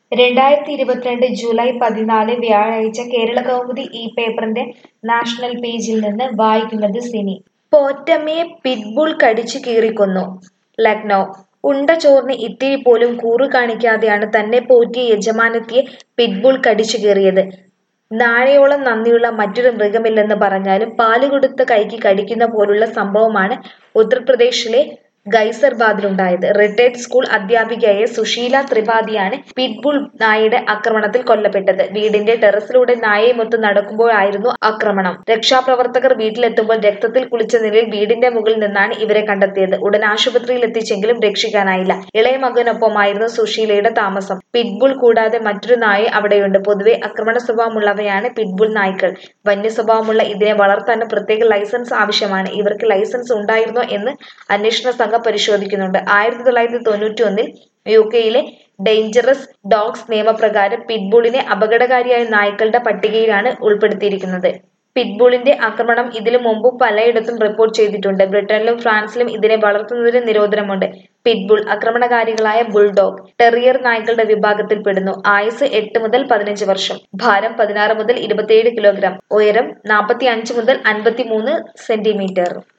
രണ്ടായിരത്തി ഇരുപത്തിരണ്ട് ജൂലൈ പതിനാല് വ്യാഴാഴ്ച കേരളകൗമുദി ഈ പേപ്പറിന്റെ നാഷണൽ പേജിൽ നിന്ന് വായിക്കുന്നത് സിനി പോറ്റമ്മയെ പിറ്റ്ബുൾ കടിച്ചു കീറിക്കൊന്നു ലക്നൗ ഉണ്ട ചോറിന് ഇത്തിരി പോലും കൂറ് കാണിക്കാതെയാണ് തന്നെ പോറ്റിയ യജമാനത്തിയെ പിറ്റ്ബുൾ കടിച്ചു കീറിയത് നാഴയോളം നന്ദിയുള്ള മറ്റൊരു മൃഗമില്ലെന്ന് പറഞ്ഞാലും പാല് കൊടുത്ത കൈക്ക് കടിക്കുന്ന പോലുള്ള സംഭവമാണ് ഉത്തർപ്രദേശിലെ ഗൈസർബാദിലുണ്ടായത് റിട്ടയർഡ് സ്കൂൾ അധ്യാപികയായ സുശീല ത്രിപാഠിയാണ് പിറ്റ്ബുൾ നായയുടെ ആക്രമണത്തിൽ കൊല്ലപ്പെട്ടത് വീടിന്റെ ടെറസിലൂടെ നായയുമൊത്ത് നടക്കുമ്പോഴായിരുന്നു ആക്രമണം രക്ഷാപ്രവർത്തകർ വീട്ടിലെത്തുമ്പോൾ രക്തത്തിൽ കുളിച്ച നിലയിൽ വീടിന്റെ മുകളിൽ നിന്നാണ് ഇവരെ കണ്ടെത്തിയത് ഉടൻ ആശുപത്രിയിൽ എത്തിച്ചെങ്കിലും രക്ഷിക്കാനായില്ല ഇളയ മകനൊപ്പമായിരുന്നു സുശീലയുടെ താമസം പിറ്റ്ബുൾ കൂടാതെ മറ്റൊരു നായ അവിടെയുണ്ട് പൊതുവെ ആക്രമണ സ്വഭാവമുള്ളവയാണ് പിറ്റ്ബുൾ നായ്ക്കൾ വന്യ സ്വഭാവമുള്ള ഇതിനെ വളർത്താൻ പ്രത്യേക ലൈസൻസ് ആവശ്യമാണ് ഇവർക്ക് ലൈസൻസ് ഉണ്ടായിരുന്നോ എന്ന് അന്വേഷണ സംഘം പരിശോധിക്കുന്നുണ്ട് ആയിരത്തി തൊള്ളായിരത്തി തൊണ്ണൂറ്റി ഒന്നിൽ യു കെയിലെ ഡേഞ്ചറസ് ഡോഗ്സ് നിയമപ്രകാരം പിറ്റ്ബുളിനെ അപകടകാരിയായ നായ്ക്കളുടെ പട്ടികയിലാണ് ഉൾപ്പെടുത്തിയിരിക്കുന്നത് പിറ്റ്ബുളിന്റെ ആക്രമണം ഇതിനു മുമ്പും പലയിടത്തും റിപ്പോർട്ട് ചെയ്തിട്ടുണ്ട് ബ്രിട്ടനിലും ഫ്രാൻസിലും ഇതിനെ വളർത്തുന്നതിന് നിരോധനമുണ്ട് പിറ്റ്ബുൾ ആക്രമണകാരികളായ ബുൾഡോഗ് ടെറിയർ നായ്ക്കളുടെ വിഭാഗത്തിൽപ്പെടുന്നു ആയുസ് എട്ട് മുതൽ പതിനഞ്ച് വർഷം ഭാരം പതിനാറ് മുതൽ ഇരുപത്തിയേഴ് കിലോഗ്രാം ഉയരം നാൽപ്പത്തി അഞ്ച് മുതൽ അൻപത്തി മൂന്ന് സെന്റിമീറ്റർ